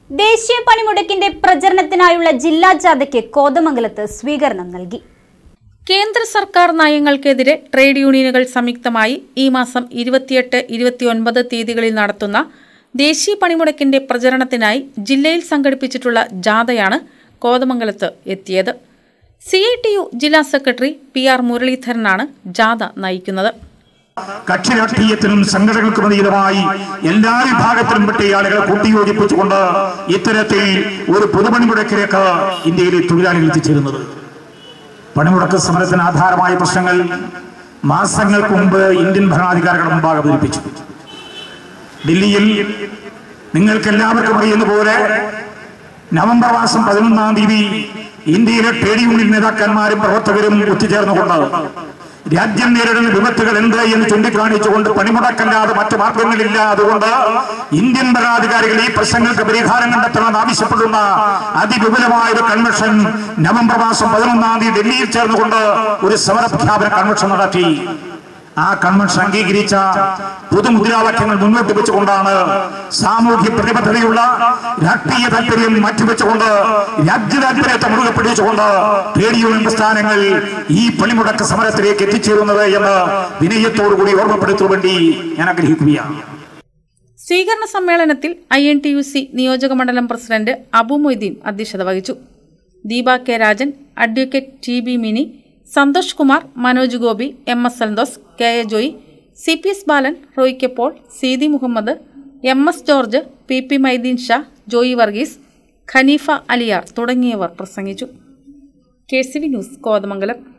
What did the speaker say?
ദേശീയ പണിമുടക്കിന്റെ പ്രചരണത്തിനായുള്ള ജില്ലാ ജാഥയ്ക്ക് കോതമംഗലത്ത് സ്വീകരണം നൽകി കേന്ദ്ര സർക്കാർ നയങ്ങൾക്കെതിരെ ട്രേഡ് യൂണിയനുകൾ സംയുക്തമായി ഈ മാസം ഇരുപത്തിയെട്ട് ഇരുപത്തിയൊൻപത് തീയതികളിൽ നടത്തുന്ന ദേശീയ പണിമുടക്കിന്റെ പ്രചരണത്തിനായി ജില്ലയിൽ സംഘടിപ്പിച്ചിട്ടുള്ള ജാഥയാണ് കോതമംഗലത്ത് എത്തിയത് സി ഐ ടി യു ജില്ലാ സെക്രട്ടറി പി ആർ മുരളീധരനാണ് ജാഥ നയിക്കുന്നത് കക്ഷി രാഷ്ട്രീയത്തിനും സംഘടനകൾക്കും അതീതമായി എല്ലാ വിഭാഗത്തിലും പെട്ട ആളുകളെ കൂട്ടിയോജിപ്പിച്ചുകൊണ്ട് ഇത്തരത്തിൽ ഒരു പൊതുപണിമുടക്കിലേക്ക് ഇന്ത്യയിലെ തൊഴിലാളികൾ എത്തിച്ചേരുന്നത് പണിമുടക്ക് സമരത്തിന് ആധാരമായ പ്രശ്നങ്ങൾ മാസങ്ങൾക്ക് മുമ്പ് ഇന്ത്യൻ ഭരണാധികാരികളുടെ മുമ്പാകെ അവതരിപ്പിച്ചു ഡൽഹിയിൽ നിങ്ങൾക്ക് എല്ലാവർക്കും അറിയുന്ന പോലെ നവംബർ മാസം പതിനൊന്നാം തീയതി ഇന്ത്യയിലെ ട്രേഡ് യൂണിയൻ നേതാക്കന്മാരും പ്രവർത്തകരും ഒത്തുചേർന്നുകൊണ്ട് രാജ്യം നേരിടുന്ന വിപത്തുകൾ എന്ത് എന്ന് ചൂണ്ടിക്കാണിച്ചുകൊണ്ട് പണിമുടക്കല്ലാതെ മറ്റു മാർഗങ്ങളില്ല അതുകൊണ്ട് ഇന്ത്യൻ ഭരണാധികാരികൾ ഈ പ്രശ്നങ്ങൾക്ക് പരിഹാരം കണ്ടെത്തണമെന്ന് ആവശ്യപ്പെടുന്ന അതിവിപുലമായ ഒരു കൺവെൻഷൻ നവംബർ മാസം പതിനൊന്നാം തീയതി ഡൽഹിയിൽ ചേർന്നുകൊണ്ട് ഒരു സമരപ്രഖ്യാപന കൺവെൻഷൻ നടത്തി ആ കൺവെൻഷൻ അംഗീകരിച്ച പൊതുമുദ്രാവാക്യങ്ങൾ മുന്നോട്ട് വെച്ചുകൊണ്ടാണ് സാമൂഹ്യ പ്രതിബദ്ധതയുള്ള രാഷ്ട്രീയ താല്പര്യം മാറ്റിവെച്ചുകൊണ്ട് രാജ്യ താല്പര്യത്തെ മുറുകെ പിടിച്ചുകൊണ്ട് ട്രേഡ് യൂണിയൻ പ്രസ്ഥാനങ്ങൾ ഈ പണിമുടക്ക് സമരത്തിലേക്ക് എത്തിച്ചേരുന്നത് എന്ന് വിനയത്തോടുകൂടി ഓർമ്മപ്പെടുത്തുവാൻ വേണ്ടി ഞാൻ ആഗ്രഹിക്കുകയാണ് സ്വീകരണ സമ്മേളനത്തിൽ I N T U C നിയോജക മണ്ഡലം പ്രസിഡന്റ് അബു മൊയ്തീൻ അധ്യക്ഷത വഹിച്ചു Deepa K Rajan advocate T B Mini Santhosh Kumar Manoj Gopi M S Santhosh K A Joy C P S Balan Roy K Paul Seethi Muhammad M S George P P Maideen Shah Joy Varghese Haneefa Aliyar തുടങ്ങിയവർ പ്രസംഗിച്ചു K C V news Kothamangalam